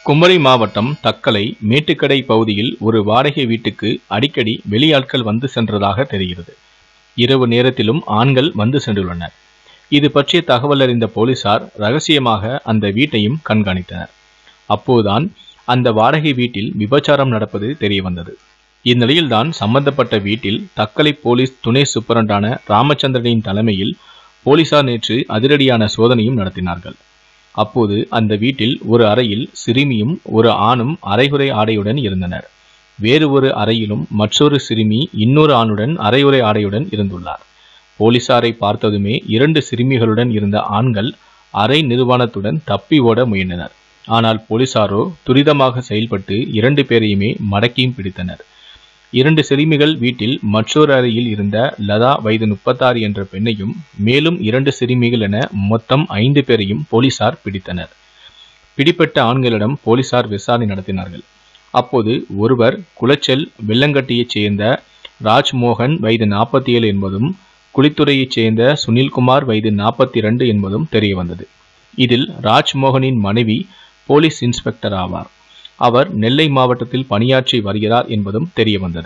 குமரி மாவட்டம் தக்கலை மேட்டுக்கடை பகுதியில் ஒரு வாடகை வீட்டுக்கு அடிக்கடி வெளியாட்கள் வந்து சென்றதாக தெரிகிறது இரவு நேரத்திலும் ஆண்கள் வந்து சென்றுள்ளனர் இது பற்றிய தகவல் அறிந்த போலீசார் ரகசியமாக அந்த வீட்டையும் கண்காணித்தனர் அப்போதுதான் அந்த வாடகை வீட்டில் விபச்சாரம் நடப்பது தெரிய வந்தது இந்நிலையில்தான் சம்பந்தப்பட்ட வீட்டில் தக்கலை போலீஸ் துணை சூப்பரண்டான ராமச்சந்திரனின் தலைமையில் போலீசார் நேற்று அதிரடியான சோதனையும் நடத்தினார்கள் அப்போது அந்த வீட்டில் ஒரு அறையில் சிறுமியும் ஒரு ஆணும் அரைகுறை ஆடையுடன் இருந்தனர் வேறு ஒரு அறையிலும் மற்றொரு சிறுமி இன்னொரு ஆணுடன் அரையுறை ஆடையுடன் இருந்துள்ளார் போலீசாரை பார்த்ததுமே இரண்டு சிறுமிகளுடன் இருந்த ஆண்கள் அறை நிர்வாணத்துடன் தப்பி ஓட முயன்றனர் ஆனால் போலீசாரோ துரிதமாக செயல்பட்டு இரண்டு பேரையுமே மடக்கியும் பிடித்தனர் இரண்டு சிறுமிகள் வீட்டில் மற்றொரு அறையில் இருந்த லதா வயது முப்பத்தாறு என்ற பெண்ணையும் மேலும் இரண்டு சிறுமிகள் என மொத்தம் ஐந்து பேரையும் போலீசார் பிடித்தனர் பிடிப்பட்ட ஆண்களிடம் போலீசார் விசாரணை நடத்தினார்கள் அப்போது ஒருவர் குளச்சல் வெள்ளங்கட்டியைச் சேர்ந்த ராஜ்மோகன் வயது நாற்பத்தி ஏழு என்பதும் குளித்துறையைச் சேர்ந்த சுனில்குமார் வயது நாற்பத்தி இரண்டு என்பதும் தெரிய வந்தது இதில் ராஜ்மோகனின் மனைவி போலீஸ் இன்ஸ்பெக்டர் ஆவார் அவர் நெல்லை மாவட்டத்தில் பணியாற்றி வருகிறார் என்பதும் தெரிய வந்தது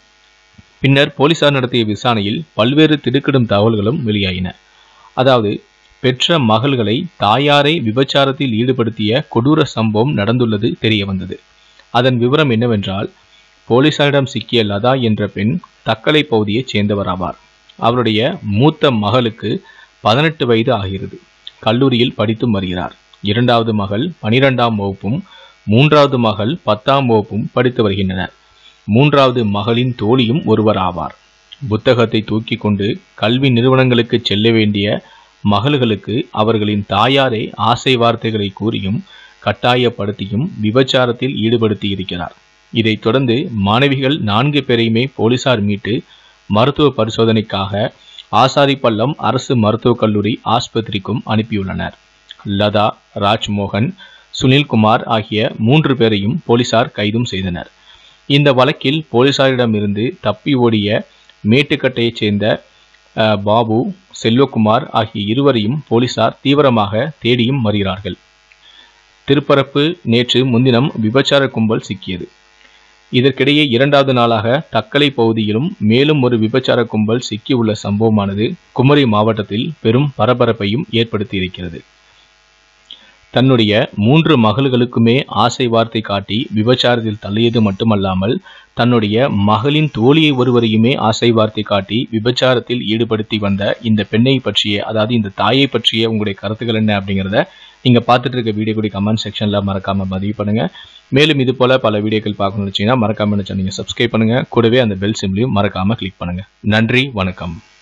பின்னர் போலீசார் நடத்திய விசாரணையில் பல்வேறு திடுக்கிடும் தகவல்களும் வெளியாயின அதாவது பெற்ற மகள்களை தாயாரை விபச்சாரத்தில் ஈடுபடுத்திய கொடூர சம்பவம் நடந்துள்ளது தெரிய வந்தது அதன் விவரம் என்னவென்றால் போலீசாரிடம் சிக்கிய லதா என்ற பெண் தக்கலை பகுதியைச் சேர்ந்தவராவார் அவருடைய மூத்த மகளுக்கு பதினெட்டு வயது ஆகிறது கல்லூரியில் படித்தும் வருகிறார் இரண்டாவது மகள் பனிரெண்டாம் வகுப்பும் மூன்றாவது மகள் பத்தாம் வகுப்பும் படித்து வருகின்றனர் மூன்றாவது மகளின் தோழியும் ஒருவர் ஆவார் புத்தகத்தை தூக்கி கொண்டு கல்வி நிறுவனங்களுக்கு செல்ல வேண்டிய மகள்களுக்கு அவர்களின் தாயாரே ஆசை வார்த்தைகளை கூறியும் கட்டாயப்படுத்தியும் விபச்சாரத்தில் ஈடுபடுத்தி இருக்கிறார் இதைத் தொடர்ந்து மாணவிகள் நான்கு பேரையுமே போலீசார் மீட்டு மருத்துவ பரிசோதனைக்காக ஆசாரிப்பள்ளம் அரசு மருத்துவக் கல்லூரி ஆஸ்பத்திரிக்கும் அனுப்பியுள்ளனர் லதா ராஜ்மோகன் சுனில்குமார் ஆகிய மூன்று பேரையும் போலீசார் கைதும் செய்தனர் இந்த வழக்கில் போலீசாரிடமிருந்து தப்பி ஓடிய மேட்டுக்கட்டையைச் சேர்ந்த அஹ், பாபு செல்வகுமார் ஆகிய இருவரையும் போலீசார் தீவிரமாக தேடியும் வருகிறார்கள் திருப்பரப்பு நேற்று முன்தினம் விபச்சார கும்பல் சிக்கியது இதற்கிடையே இரண்டாவது நாளாக தக்கலை பகுதியிலும் மேலும் ஒரு விபச்சார கும்பல் சிக்கியுள்ள சம்பவமானது குமரி மாவட்டத்தில் பெரும் பரபரப்பையும் ஏற்படுத்தியிருக்கிறது தன்னுடைய மூன்று மகள்களுக்குமே ஆசை வார்த்தை காட்டி விபச்சாரத்தில் தள்ளியது மட்டுமல்லாமல் தன்னுடைய மகளின் தோழியை ஒருவரையுமே ஆசை வார்த்தை காட்டி விபச்சாரத்தில் ஈடுபடுத்தி வந்த இந்த பெண்ணை பற்றிய அதாவது இந்த தாயை பற்றிய உங்களுடைய கருத்துக்கள் என்ன அப்படிங்கிறத நீங்க பார்த்துட்டு இருக்க வீடியோ கூட கமெண்ட் செக்ஷன்ல மறக்காம பதிவு பண்ணுங்க மேலும் இது போல பல வீடியோக்கள் பார்க்கணும்னு வச்சீங்கன்னா மறக்காம என்ன நீங்க சப்ஸ்கிரைப் பண்ணுங்க கூடவே அந்த பெல் சிம்லையும் மறக்காம கிளிக் பண்ணுங்க நன்றி வணக்கம்